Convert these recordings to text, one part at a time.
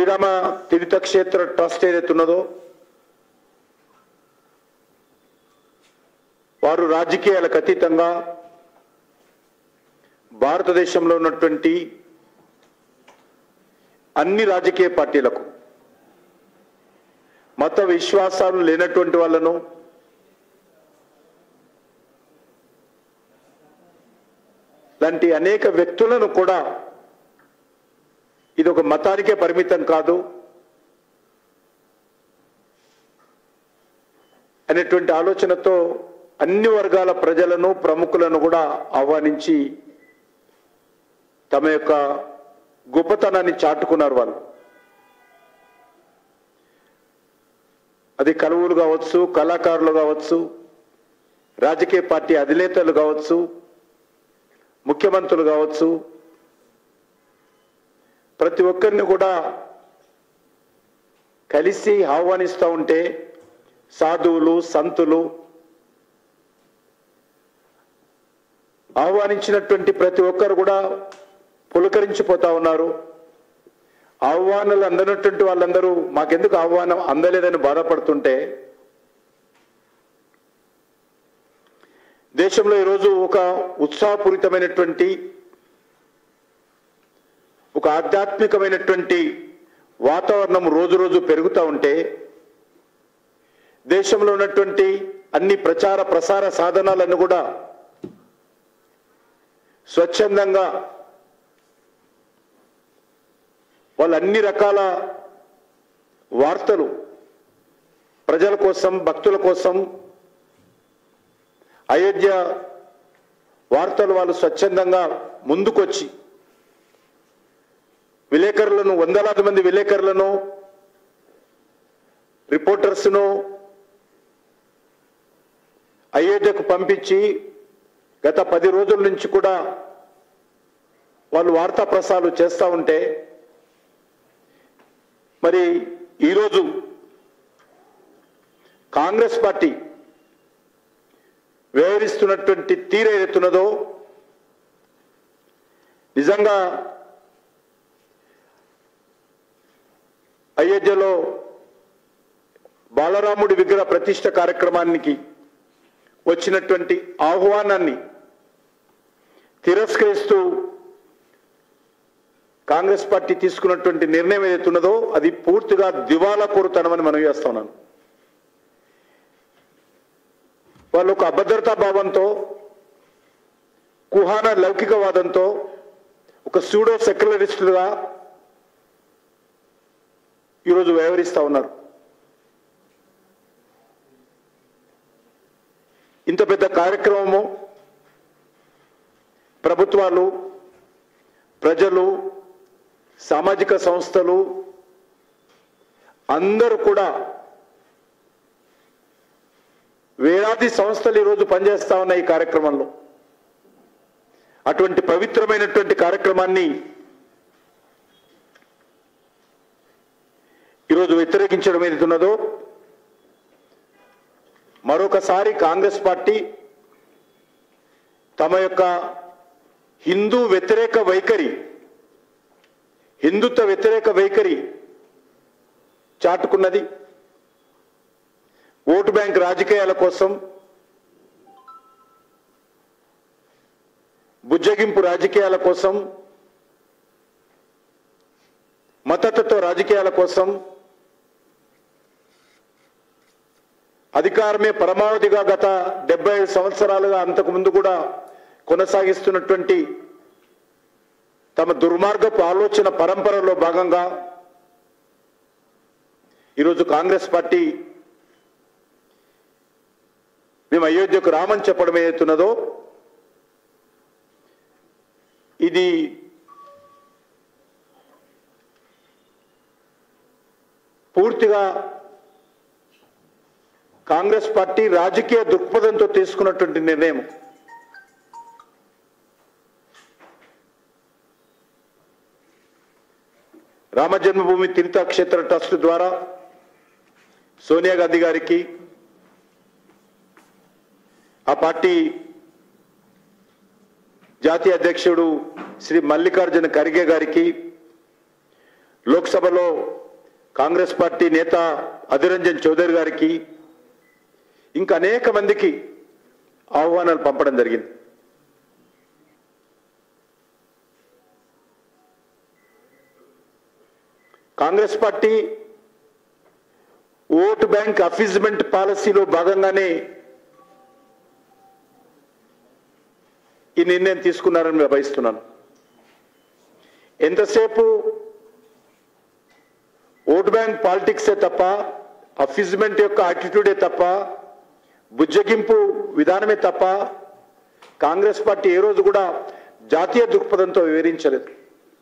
Janagama తీర్థక్షేత్ర trust ఏదైతే ఉన్నదో వారు రాజకీయాలకు అతీతంగా భారతదేశంలో ఉన్నటువంటి అన్ని రాజకీయ పార్టీలకు మత విశ్వాసాలు లేనటువంటి వాళ్ళను లాంటి అనేక వ్యక్తులను కూడా ఇది ఒక మతానికే పరిమితం కాదు అనేటువంటి ఆలోచనతో అన్ని వర్గాల ప్రజలను ప్రముఖులను కూడా ఆహ్వానించి తమ యొక్క గొప్పతనాన్ని చాటుకున్నారు వాళ్ళు అది కలువులు కావచ్చు కళాకారులు కావచ్చు రాజకీయ పార్టీ అధినేతలు కావచ్చు ముఖ్యమంత్రులు కావచ్చు ప్రతి ఒక్కరిని కూడా కలిసి ఆహ్వానిస్తూ ఉంటే సాధువులు సంతులు ఆహ్వానించినటువంటి ప్రతి ఒక్కరు కూడా పులకరించిపోతా ఉన్నారు ఆహ్వానాలు అందనటువంటి వాళ్ళందరూ మాకెందుకు ఆహ్వానం అందలేదని బాధపడుతుంటే దేశంలో ఈరోజు ఒక ఉత్సాహపూరితమైనటువంటి ఒక ఆధ్యాత్మికమైనటువంటి వాతావరణం రోజు రోజు పెరుగుతూ ఉంటే దేశంలో ఉన్నటువంటి అన్ని ప్రచార ప్రసార సాధనాలను కూడా స్వచ్ఛందంగా వాళ్ళు అన్ని రకాల వార్తలు ప్రజల కోసం భక్తుల కోసం అయోధ్య వార్తలు వాళ్ళు స్వచ్ఛందంగా ముందుకొచ్చి విలేకరులను వందలాది మంది విలేకరులను రిపోర్టర్స్ను అయోధ్యకు పంపించి గత పది రోజుల నుంచి కూడా వాళ్ళు వార్తా ప్రసారాలు చేస్తూ ఉంటే మరి ఈరోజు కాంగ్రెస్ పార్టీ వ్యవహరిస్తున్నటువంటి తీరు ఏదైతున్నదో నిజంగా అయోధ్యలో బాలరాముడి విగ్రహ ప్రతిష్ట కార్యక్రమానికి వచ్చినటువంటి ఆహ్వానాన్ని తిరస్కరిస్తూ కాంగ్రెస్ పార్టీ తీసుకున్నటువంటి నిర్ణయం ఏదైతే ఉన్నదో అది పూర్తిగా దివాలా కోరుతనమని మనం చేస్తా ఉన్నాను వాళ్ళు ఒక అభద్రతా భావంతో కుహాన లౌకికవాదంతో ఒక సూడో సెక్యులరిస్టులుగా ఈరోజు వ్యవహరిస్తూ ఉన్నారు ఇంత పెద్ద కార్యక్రమము ప్రభుత్వాలు ప్రజలు సామాజిక సంస్థలు అందరూ కూడా వేలాది సంస్థలు ఈరోజు పనిచేస్తా ఉన్నాయి ఈ కార్యక్రమంలో అటువంటి పవిత్రమైనటువంటి కార్యక్రమాన్ని ఈరోజు వ్యతిరేకించడం ఏదైతున్నదో మరొకసారి కాంగ్రెస్ పార్టీ తమ యొక్క హిందూ వ్యతిరేక వైఖరి హిందుత్వ వ్యతిరేక వైఖరి చాటుకున్నది ఓటు బ్యాంక్ రాజకీయాల కోసం బుజ్జగింపు రాజకీయాల కోసం మతతత్వ రాజకీయాల కోసం అధికారమే పరమావధిగా గత డెబ్బై ఐదు సంవత్సరాలుగా అంతకు ముందు కూడా కొనసాగిస్తున్నటువంటి తమ దుర్మార్గపు ఆలోచన పరంపరలో భాగంగా ఈరోజు కాంగ్రెస్ పార్టీ మేము అయోధ్యకు రామని చెప్పడం ఏదైతున్నదో ఇది పూర్తిగా కాంగ్రెస్ పార్టీ రాజకీయ దృక్పథంతో తీసుకున్నటువంటి నిర్ణయం రామ జన్మభూమి తీర్థక్షేత్ర ట్రస్ట్ ద్వారా సోనియా గాంధీ గారికి ఆ పార్టీ జాతీయ అధ్యక్షుడు శ్రీ మల్లికార్జున ఖర్గే గారికి లోక్సభలో కాంగ్రెస్ పార్టీ నేత అధిరంజన్ చౌదరి గారికి ఇంకా అనేక మందికి ఆహ్వానాలు పంపడం జరిగింది Congress party vote bank appeasement పాలసీలో భాగంగానే ఈ నిర్ణయం తీసుకున్నారని భావిస్తున్నాను ఎంతసేపు ఓట్ బ్యాంక్ పాలిటిక్సే తప్ప అఫిజ్మెంట్ యొక్క యాటిట్యూడే తప్ప బుజ్జగింపు విధానమే తప్ప కాంగ్రెస్ పార్టీ ఏ రోజు కూడా జాతీయ దృక్పథంతో వివరించలేదు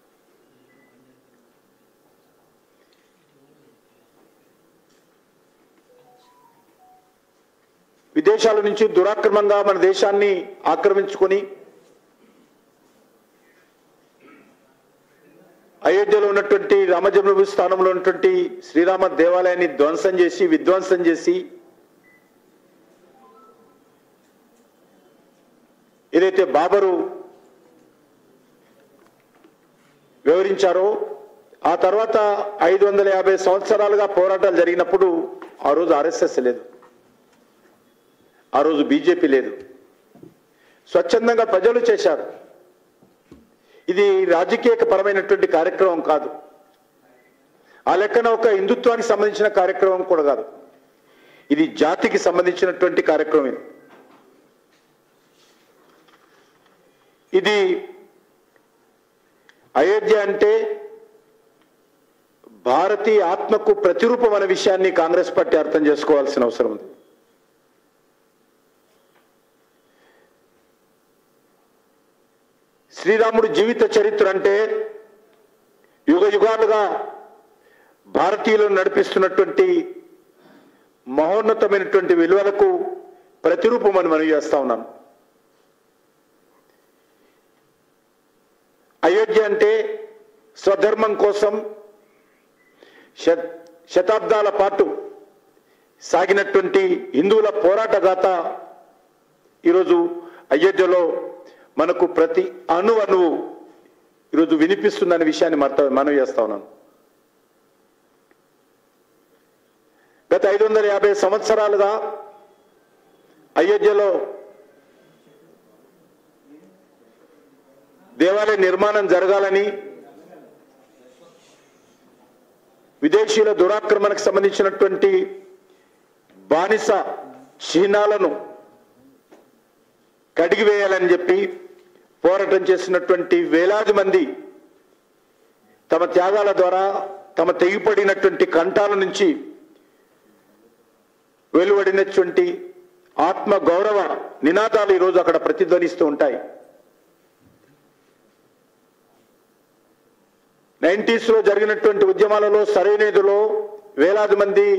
విదేశాల నుంచి దురాక్రమంగా మన దేశాన్ని ఆక్రమించుకొని అయోధ్యలో ఉన్నటువంటి రామజన్మభూమి స్థానంలో ఉన్నటువంటి శ్రీరామ దేవాలయాన్ని ధ్వంసం చేసి విధ్వంసం చేసి ఏదైతే బాబరు వివరించారో ఆ తర్వాత ఐదు వందల యాభై సంవత్సరాలుగా పోరాటాలు జరిగినప్పుడు ఆ రోజు ఆర్ఎస్ఎస్ లేదు ఆ రోజు బీజేపీ లేదు స్వచ్ఛందంగా ప్రజలు చేశారు ఇది రాజకీయ పరమైనటువంటి కార్యక్రమం కాదు ఆ లెక్కన ఒక హిందుత్వానికి సంబంధించిన కార్యక్రమం కూడా కాదు ఇది జాతికి సంబంధించినటువంటి కార్యక్రమం ఇది ఇది అయోధ్య అంటే భారతీయ ఆత్మకు ప్రతిరూపం అనే విషయాన్ని కాంగ్రెస్ పార్టీ అర్థం చేసుకోవాల్సిన అవసరం ఉంది శ్రీరాముడి జీవిత చరిత్ర అంటే యుగ యుగాలుగా భారతీయులను నడిపిస్తున్నటువంటి మహోన్నతమైనటువంటి విలువలకు ప్రతిరూపం అని మనం చేస్తా ఉన్నాను అయోధ్య అంటే స్వధర్మం కోసం శ- శతాబ్దాల పాటు సాగినటువంటి హిందువుల పోరాట గాథ ఈరోజు అయోధ్యలో మనకు ప్రతి అణు అణువు ఈరోజు వినిపిస్తుందనే విషయాన్ని మర్త మనవి చేస్తా ఉన్నాను గత ఐదు వందల యాభై సంవత్సరాలుగా అయోధ్యలో దేవాలయ నిర్మాణం జరగాలని విదేశీయుల దురాక్రమణకు సంబంధించినటువంటి బానిస చిహ్నాలను కడిగివేయాలని చెప్పి పోరాటం చేసినటువంటి వేలాది మంది తమ త్యాగాల ద్వారా తమ తెగిపడినటువంటి కంఠాల నుంచి వెలువడినటువంటి ఆత్మ గౌరవ నినాదాలు ఈరోజు అక్కడ ప్రతిధ్వనిస్తూ ఉంటాయి నైంటీస్ లో జరిగినటువంటి ఉద్యమాలలో సరైనదిలో వేలాది మంది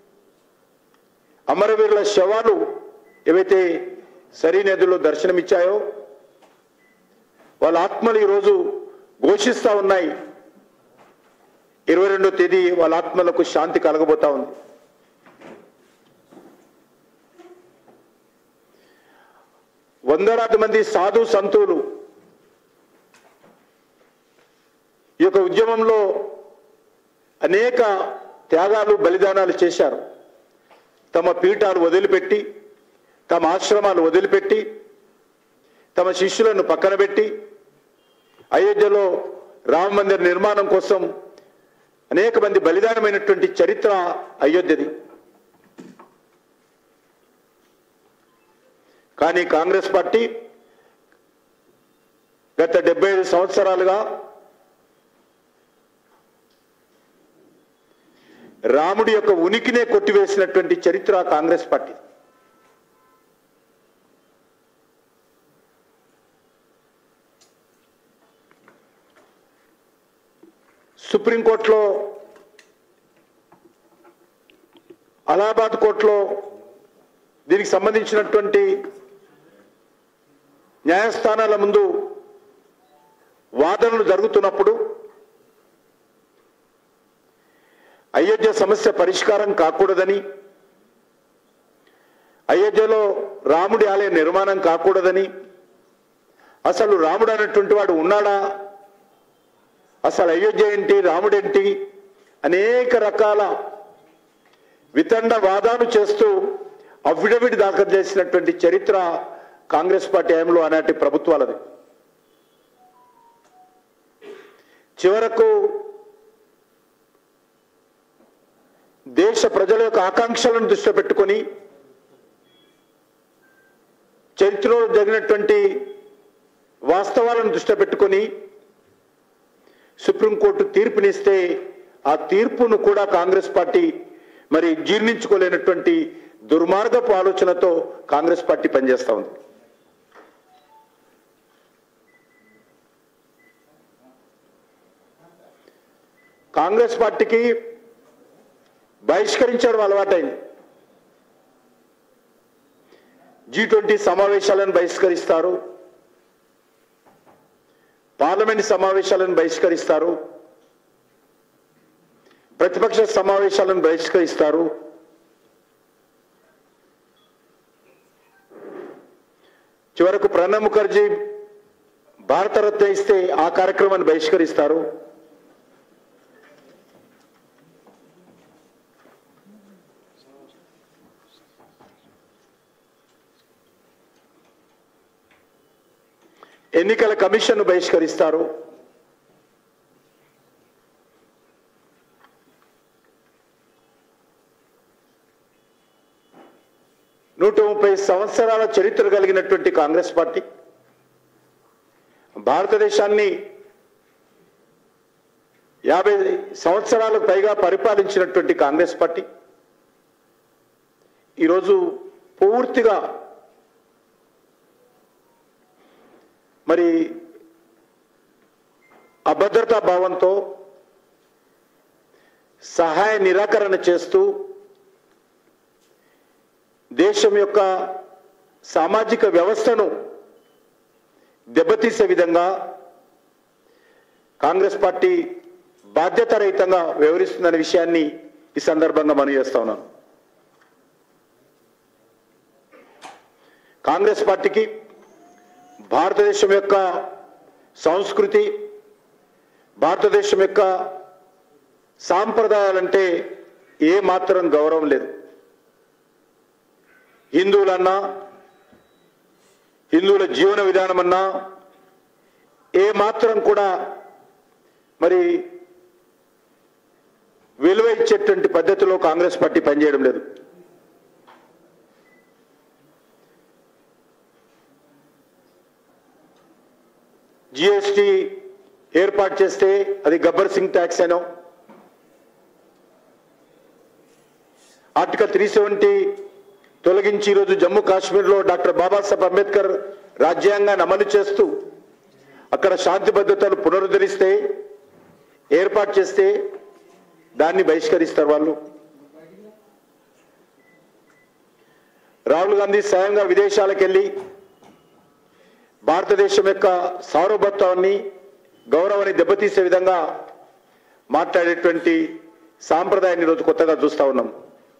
అమరవీరుల శవాలు ఏవైతే సరైనదిలో దర్శనమిచ్చాయో వాళ్ళ ఆత్మలు ఈరోజు ఘోషిస్తా ఉన్నాయి ఇరవై రెండో తేదీ వాళ్ళ ఆత్మలకు శాంతి కలగబోతా ఉంది వందలాది మంది సాధు సంతులు ఈ యొక్క ఉద్యమంలో అనేక త్యాగాలు బలిదానాలు చేశారు తమ పీఠాలు వదిలిపెట్టి తమ ఆశ్రమాలు వదిలిపెట్టి తమ శిష్యులను పక్కన పెట్టి అయోధ్యలో రామ మందిర నిర్మాణం కోసం అనేక మంది బలిదానమైనటువంటి చరిత్ర అయోధ్యది కానీ కాంగ్రెస్ పార్టీ గత డెబ్బై ఐదు సంవత్సరాలుగా రాముడి యొక్క ఉనికినే కొట్టివేసినటువంటి చరిత్ర కాంగ్రెస్ పార్టీ సుప్రీంకోర్టులో అలహాబాద్ కోర్టులో దీనికి సంబంధించినటువంటి న్యాయస్థానాల ముందు వాదనలు జరుగుతున్నప్పుడు అయోధ్య సమస్య పరిష్కారం కాకూడదని అయోధ్యలో రాముడి ఆలయ నిర్మాణం కాకూడదని అసలు రాముడు అనేటువంటి వాడు ఉన్నాడా అసలు అయోధ్య ఏంటి రాముడేంటి అనేక రకాల వితండ వాదాలు చేస్తూ అఫిడవిట్ దాఖలు చేసినటువంటి చరిత్ర కాంగ్రెస్ పార్టీ హయాంలో ఆనాటి ప్రభుత్వాలది చివరకు దేశ ప్రజల యొక్క ఆకాంక్షలను దృష్టిలో పెట్టుకొని చరిత్రలో జరిగినటువంటి వాస్తవాలను దృష్టిలో పెట్టుకొని సుప్రీంకోర్టు తీర్పునిస్తే ఆ తీర్పును కూడా కాంగ్రెస్ పార్టీ మరి జీర్ణించుకోలేనటువంటి దుర్మార్గపు ఆలోచనతో కాంగ్రెస్ పార్టీ పనిచేస్తా ఉంది కాంగ్రెస్ పార్టీకి బహిష్కరించడం అలవాటైంది జీ ట్వంటీ సమావేశాలను బహిష్కరిస్తారు పార్లమెంట్ సమావేశాలను బహిష్కరిస్తారు ప్రతిపక్ష సమావేశాలను బహిష్కరిస్తారు చివరకు ప్రణబ్ ముఖర్జీ భారతరత్న ఇస్తే ఆ కార్యక్రమాన్ని బహిష్కరిస్తారు ఎన్నికల కమిషన్ బహిష్కరిస్తారు నూట ముప్పై సంవత్సరాల చరిత్ర కలిగినటువంటి కాంగ్రెస్ పార్టీ భారతదేశాన్ని యాభై సంవత్సరాలకు పైగా పరిపాలించినటువంటి కాంగ్రెస్ పార్టీ ఈరోజు పూర్తిగా మరి అభద్రతా భావంతో సహాయ నిరాకరణ చేస్తూ దేశం యొక్క సామాజిక వ్యవస్థను దెబ్బతీసే విధంగా కాంగ్రెస్ పార్టీ బాధ్యతారహితంగా వ్యవహరిస్తుందనే విషయాన్ని ఈ సందర్భంగా మనం చేస్తా ఉన్నాను కాంగ్రెస్ పార్టీకి భారతదేశం యొక్క సంస్కృతి భారతదేశం యొక్క సాంప్రదాయాలంటే ఏ మాత్రం గౌరవం లేదు హిందువులన్నా హిందువుల జీవన విధానం అన్నా ఏ మాత్రం కూడా మరి విలువ ఇచ్చేటువంటి పద్ధతిలో కాంగ్రెస్ పార్టీ పనిచేయడం లేదు జిఎస్టి ఏర్పాటు చేస్తే అది గబ్బర్ సింగ్ ట్యాక్స్ అనో ఆర్టికల్ త్రీ సెవెంటీ తొలగించి ఈరోజు జమ్మూ కాశ్మీర్లో డాక్టర్ బాబాసాహెబ్ అంబేద్కర్ రాజ్యాంగాన్ని అమలు చేస్తూ అక్కడ శాంతి భద్రతలు పునరుద్ధరిస్తే ఏర్పాటు చేస్తే దాన్ని బహిష్కరిస్తారు వాళ్ళు రాహుల్ గాంధీ స్వయంగా విదేశాలకు వెళ్ళి భారతదేశం యొక్క సార్వభౌత్వాన్ని గౌరవాన్ని దెబ్బతీసే విధంగా మాట్లాడేటువంటి సాంప్రదాయాన్ని ఈరోజు కొత్తగా చూస్తా ఉన్నాం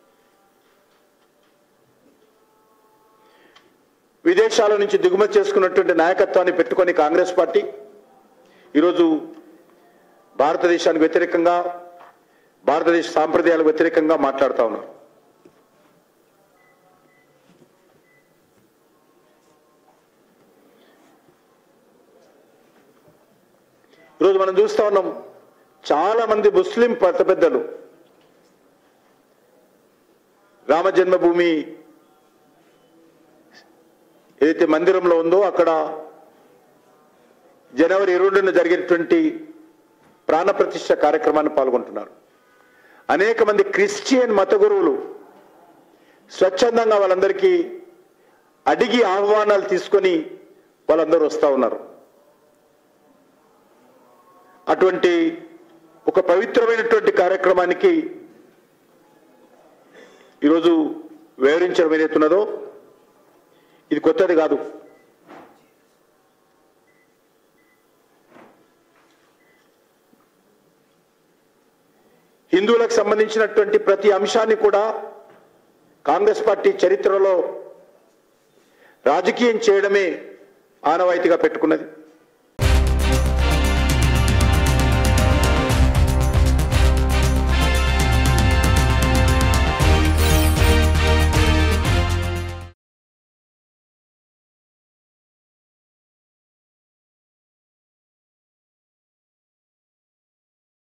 విదేశాల నుంచి దిగుమతి చేసుకున్నటువంటి నాయకత్వాన్ని పెట్టుకొని కాంగ్రెస్ పార్టీ ఈరోజు భారతదేశానికి వ్యతిరేకంగా భారతదేశ సాంప్రదాయాలకు వ్యతిరేకంగా మాట్లాడుతా ఉన్నారు ఈరోజు మనం చూస్తా ఉన్నాం చాలా మంది ముస్లిం పెద్ద పెద్దలు రామ జన్మభూమి ఏదైతే మందిరంలో ఉందో అక్కడ జనవరి ఇరవై రెండున జరిగేటువంటి ప్రాణప్రతిష్ఠ కార్యక్రమాన్ని పాల్గొంటున్నారు అనేక మంది క్రిస్టియన్ మత గురువులు స్వచ్ఛందంగా వాళ్ళందరికీ అడిగి ఆహ్వానాలు తీసుకొని వాళ్ళందరూ వస్తూ ఉన్నారు అటువంటి ఒక పవిత్రమైనటువంటి కార్యక్రమానికి ఈరోజు వివరించడం ఏదైతున్నదో ఇది కొత్తది కాదు హిందువులకు సంబంధించినటువంటి ప్రతి అంశాన్ని కూడా కాంగ్రెస్ పార్టీ చరిత్రలో రాజకీయం చేయడమే ఆనవాయితీగా పెట్టుకున్నది